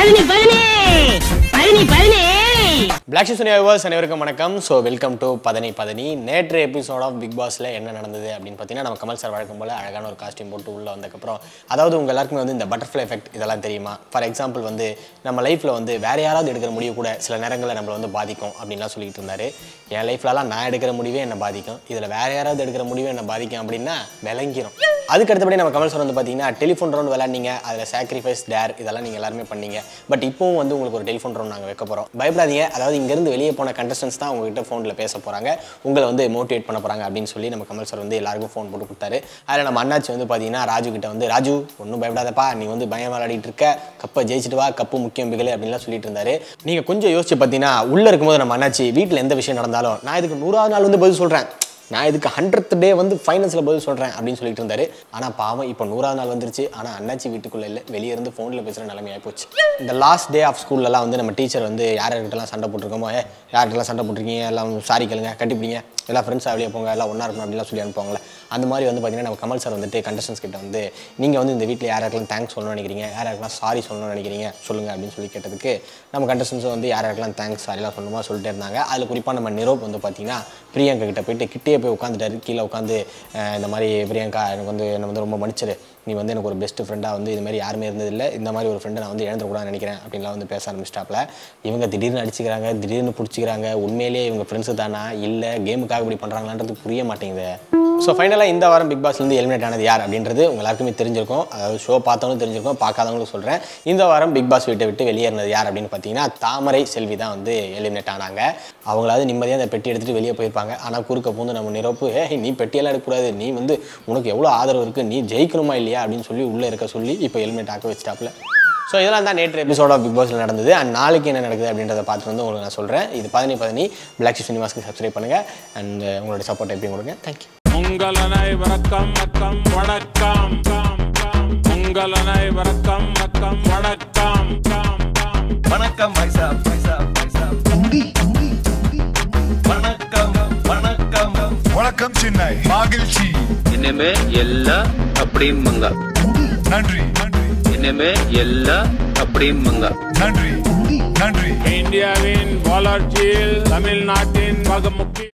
Palani Palani Palani Palani black ships viewers அனைவருக்கும் வணக்கம் so welcome to பதனி பதனி நேற்று எபிசோட் ஆஃப் பிக் பாஸ்ல என்ன நடந்தது அப்படின்னு பார்த்தீங்கன்னா நம்ம கமல் சார் வழக்கம் போல அழகான ஒரு காஸ்டியூம் போட்டு உள்ள வந்ததுக்கப்புறம் அதாவது உங்க எல்லாருக்குமே வந்து இந்த பட்டர்ஃப்ளை எஃபெக்ட் இதெல்லாம் தெரியுமா ஃபார் எக்ஸாம்பிள் வந்து நம்ம லைஃப்ல வந்து வேற யாராவது எடுக்கிற முடிவு கூட சில நேரங்களில் நம்மளை வந்து பாதிக்கும் அப்படின்லாம் சொல்லிட்டு இருந்தாரு என் லைஃப்லலாம் நான் எடுக்கிற முடிவே என்னை பாதிக்கும் இதில் வேற யாராவது எடுக்கிற முடிவே என்னை பாதிக்கும் அப்படின்னா விளங்கிரும் அதுக்கு அடுத்தபடி நம்ம கமல் சார் வந்து பார்த்தீங்கன்னா டெலிஃபோன் ரவுண்ட் விளையாண்டீங்க அதில் சாக்ரிஃபைஸ் டேர் இதெல்லாம் நீங்கள் எல்லாருமே பண்ணீங்க பட் இப்போவும் வந்து உங்களுக்கு ஒரு டெலிஃபோன் ரவுண்ட் நாங்கள் வைக்க போகிறோம் பயப்படாதீங்க அதாவது இங்கேருந்து வெளியே போன கண்டஸ்டன்ஸ் தான் உங்ககிட்ட ஃபோனில் பேச போகிறாங்க உங்களை வந்து மோட்டிவேட் பண்ண போகிறாங்க அப்படின்னு சொல்லி நம்ம கமல் சார் வந்து எல்லாருக்கும் ஃபோன் போட்டு கொடுத்தாரு அதில் நம்ம அண்ணாச்சி வந்து பார்த்தீங்கன்னா ராஜு கிட்ட வந்து ராஜு ஒன்றும் பயப்படாதப்பா நீ வந்து பயம் விளையாடிட்டு இருக்க கப்பை ஜெயிச்சிட்டு வா கப்பு முக்கியம் பிகலை அப்படின்லாம் சொல்லிட்டு இருந்தாரு நீங்கள் கொஞ்சம் யோசிச்சு பார்த்தீங்கன்னா உள்ளே இருக்கும்போது நம்ம அண்ணாச்சி வீட்டில் எந்த விஷயம் நடந்தாலும் நான் இதுக்கு நூறாவது நாள் வந்து பதில் சொல்கிறேன் நான் இதுக்கு ஹண்ட்ரட் டே வந்து ஃபைனல்ஸில் பதில் சொல்கிறேன் அப்படின்னு சொல்லிட்டு இருந்தாரு ஆனால் பாவம் இப்போ நூறாவது நாள் வந்துருச்சு ஆனால் அண்ணாச்சி வீட்டுக்குள்ளே இல்லை வெளியே இருந்து ஃபோனில் பேசுகிற நிலைமை போச்சு இந்த லாஸ்ட் டே ஆஃப் ஸ்கூல்லலாம் வந்து நம்ம டீச்சர் வந்து யார் யார்கிட்டலாம் சண்டை போட்டிருக்கோமோ ஏ யார்கிட்டலாம் சண்டை போட்டிருக்கீங்க எல்லாம் சாரி கேளுங்க கட்டிப்பிடிங்க எல்லாம் ஃப்ரெண்ட்ஸாக வெளியே போங்க எல்லாம் ஒன்றா இருக்கணும் அப்படிலாம் சொல்லி அனுப்புவாங்களே அந்த மாதிரி வந்து பார்த்தீங்கன்னா நம்ம கமல் சார் வந்துட்டு கண்டஸ்டன்ஸ் கிட்ட வந்து நீங்கள் வந்து இந்த வீட்டில் யார் யாருக்கெல்லாம் தேங்க்ஸ் சொல்லணும்னு நினைக்கிறீங்க யார் யாருக்கெல்லாம் சாரி சொல்லணும்னு நினைக்கிறீங்க சொல்லுங்கள் அப்படின்னு சொல்லி கேட்டதுக்கு நம்ம கண்டஸ்டன்ஸும் வந்து யார் யாருக்கெல்லாம் தேங்க்ஸ் சாரிலாம் சொல்லணுமா சொல்லிட்டே இருந்தாங்க அதில் குறிப்பாக நம்ம நிரோப் வந்து பார்த்தீங்கன்னா பிரியங்கா கிட்ட போயிட்டு கிட்டே போய் உட்காந்துட்டாரு கீழே உட்காந்து அஹ், இந்த மாதிரி பிரியங்கா எனக்கு வந்து என்னை வந்து ரொம்ப மன்னிச்சிரு நீ வந்து எனக்கு ஒரு பெஸ்ட் ஃப்ரெண்டாக வந்து இது மாதிரி யாருமே இருந்ததில்லை இந்த மாதிரி ஒரு ஃப்ரெண்டை நான் வந்து இழந்துக்கூடாதுன்னு நினைக்கிறேன் அப்படின்லாம் வந்து பேச ஆரம்பிச்சிட்டாப்ல இவங்க திடீர்னு அடிச்சுக்கிறாங்க திடீர்னு பிடிச்சிக்கிறாங்க உண்மையிலேயே இவங்க ஃப்ரெண்ட்ஸு தானா இல்லை கேமுக்காக இப்படி பண்ணுறாங்களான்றது புரிய மாட்டேங்குது ஸோ ஃபைனலாக இந்த வாரம் பிக் பாஸ்லேருந்து எலிமினேட் ஆனது யார் அப்படின்றது உங்க எல்லாருக்குமே தெரிஞ்சிருக்கும் அதாவது ஷோ பார்த்தவங்களும் தெரிஞ்சிருக்கும் பார்க்காதவங்களும் சொல்கிறேன் இந்த வாரம் பிக் பாஸ் வீட்டை விட்டு வெளியேறினது யார் அப்படின்னு பார்த்தீங்கன்னா தாமரை செல்வி தான் வந்து எலிமினேட் ஆனாங்க அவங்களாவது நிம்மதியாக அந்த பெட்டி எடுத்துகிட்டு வெளியே போயிருப்பாங்க ஆனால் குறுக்க பூந்து நம்ம நிரப்பு ஏ நீ பெட்டியெல்லாம் எடுக்கக்கூடாது நீ வந்து உனக்கு எவ்வளோ ஆதரவு இருக்குது நீ ஜெயிக்கணுமா இல்லையா அப்படின்னு சொல்லி உள்ளே இருக்க சொல்லி இப்போ எலிமினேட் ஆக்க வச்சிட்டாப்புல ஸோ இதெல்லாம் தான் நேற்று எபிசோட் ஆஃப் பிக் பாஸ்ல நடந்தது அண்ட் நாளைக்கு என்ன நடக்குது அப்படின்றத பார்த்துட்டு வந்து உங்களுக்கு நான் சொல்கிறேன் இது பதினி பதினி பிளாக் சினிமாஸ்க்கு சப்ஸ்கிரைப் பண்ணுங்கள் அண்ட் உங்களோட சப்போர்ட் எப்படியும் கொடுங்க தேங்க்யூ உங்கள் அனைவருக்கம் வணக்கம் வணக்கம் உங்கள் அனைவருக்கம் வணக்கம் வணக்கம் வணக்கம் भाई साहब भाई साहब भाई साहब வணக்கம் வணக்கம் வணக்கம் சென்னை மகிழ்ச்சி இனிமே எல்லாம் அப்படிம்பங்க நன்றி நன்றி இனிமே எல்லாம் அப்படிம்பங்க நன்றி நன்றி இந்தியாவின் வளர்ச்சியில் தமிழ்நாட்டின் வகமுக்கிய